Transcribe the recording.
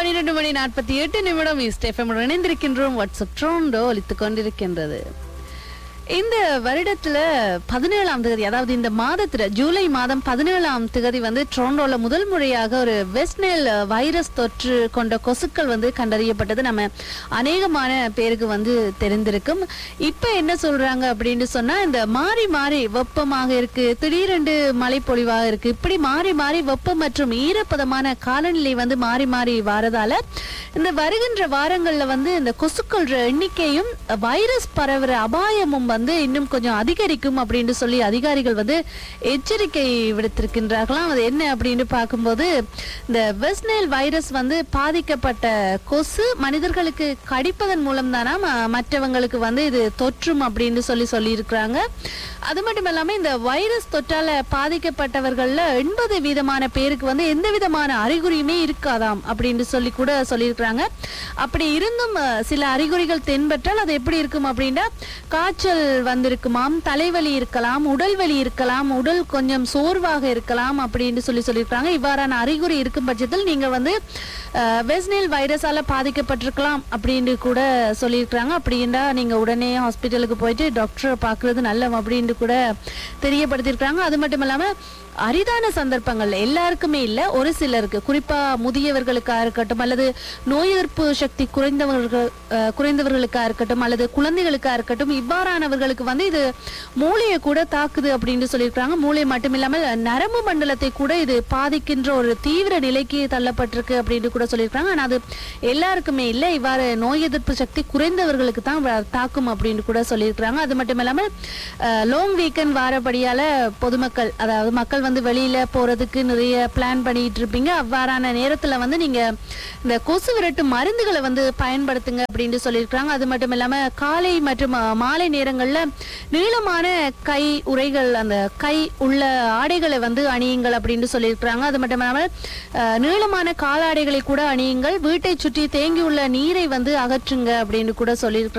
பன்னிரண்டு மணி நாற்பத்தி எட்டு நிமிடம் இஸ்டெஃபம் இணைந்திருக்கின்றோம் வாட்ஸ்அப் ட்ரோண்டோ ஒலித்துக் கொண்டிருக்கின்றது இந்த வருடத்துல பதினேழாம் தேதி அதாவது இந்த மாதத்துல ஜூலை மாதம் பதினேழாம் தேதி வந்து ட்ரோண்டோல முதல் முறையாக ஒரு வெஸ்ட்நேல் வைரஸ் தொற்று கொண்ட கொசுக்கள் வந்து கண்டறியப்பட்டது நம்ம அநேகமான பேருக்கு வந்து தெரிந்திருக்கும் இப்ப என்ன சொல்றாங்க அப்படின்னு சொன்னா இந்த மாறி மாறி வெப்பமாக இருக்கு திடீரென்று மழை பொழிவாக இருக்கு இப்படி மாறி மாறி வெப்பம் மற்றும் ஈரப்பதமான காலநிலை வந்து மாறி மாறி வாரதால இந்த வருகின்ற வாரங்கள்ல வந்து இந்த கொசுக்கள் எண்ணிக்கையும் வைரஸ் பரவுற அபாயமும் வந்து இன்னும் கொஞ்சம் அதிகரிக்கும் அப்படின்னு சொல்லி அதிகாரிகள் வந்து எச்சரிக்கை விடுத்திருக்கின்றார்களாம் அது என்ன அப்படின்னு பார்க்கும்போது இந்த வெஸ்னேல் வைரஸ் வந்து பாதிக்கப்பட்ட கொசு மனிதர்களுக்கு கடிப்பதன் மூலம் தானா மற்றவங்களுக்கு வந்து இது தொற்றும் அப்படின்னு சொல்லி சொல்லியிருக்கிறாங்க அது மட்டும் இல்லாம இந்த வைரஸ் தொற்றால பாதிக்கப்பட்டவர்கள்ல எண்பது வீதமான பேருக்கு வந்து எந்த விதமான அறிகுறியுமே இருக்காதாம் அப்படின்னு சொல்லி கூட சொல்லியிருக்கிறாங்க அப்படி இருந்தும் அஹ், சில அறிகுறிகள் தென்பட்டால் அது எப்படி இருக்கும் அப்படின்னா காய்ச்சல் வந்திருக்குமாம் தலைவலி இருக்கலாம் உடல் வலி இருக்கலாம் உடல் கொஞ்சம் சோர்வாக இருக்கலாம் அப்படின்னு சொல்லி சொல்லியிருக்காங்க இவ்வாறான அறிகுறி இருக்கும் பட்சத்தில் நீங்க வந்து வெஸ்னேல் வைரஸால பாதிக்கப்பட்டிருக்கலாம் அப்படின்னு கூட சொல்லியிருக்கிறாங்க அப்படின்னா நீங்க உடனே ஹாஸ்பிட்டலுக்கு போயிட்டு டாக்டரை பார்க்கறது நல்லம் அப்படின்னு கூட தெரியப்படுத்தியிருக்கிறாங்க அது மட்டும் இல்லாம அரிதான சந்தர்ப்பங்கள் எல்லாருக்குமே இல்ல ஒரு சிலருக்கு குறிப்பா முதியவர்களுக்கா இருக்கட்டும் அல்லது நோய் எதிர்ப்பு சக்தி குறைந்தவர்கள் அஹ், குறைந்தவர்களுக்கா இருக்கட்டும் அல்லது குழந்தைகளுக்கா இருக்கட்டும் இவ்வாறானவர்களுக்கு வந்து இது மூளையை கூட தாக்குது அப்படின்னு சொல்லியிருக்காங்க மூளை மட்டும் இல்லாமல் நரம்பு மண்டலத்தை கூட இது பாதிக்கின்ற ஒரு தீவிர நிலைக்கு தள்ளப்பட்டிருக்கு அப்படின்னு கூட சொல்லியிருக்காங்க ஆனா அது எல்லாருக்குமே இல்ல இவ்வாறு நோய் எதிர்ப்பு சக்தி குறைந்தவர்களுக்கு தான் வ- தாக்கும் அப்படின்னு கூட சொல்லியிருக்கிறாங்க அது மட்டும் இல்லாமல் லாங் வீக்கெண்ட் வாரப்படியால பொதுமக்கள் அதாவது மக்கள் வந்து வெளியில போறதுக்கு நிறைய பிளான் பண்ணிட்டு இருப்பீங்க அவ்வாறான நேரத்துல வந்து நீங்க இந்த கொசு விரட்டு மருந்துகளை வந்து பயன்படுத்துங்க அப்படின்னு சொல்லியிருக்கிறாங்க அது மட்டும் இல்லாம காலை மற்றும் அஹ், மாலை நேரங்கள்ல நீளமான கை உரைகள் அந்த கை உள்ள ஆடைகளை வந்து அணியுங்கள் அப்படின்னு சொல்லியிருக்கிறாங்க அது மட்டும் இல்லாமல் அஹ், நீளமான காலாடைகளை கூட அணியுங்கள் வீட்டை சுற்றி தேங்கியுள்ள நீரை வந்து அகற்றுங்க அப்படின்னு கூட சொல்லியிருக்கிறாங்க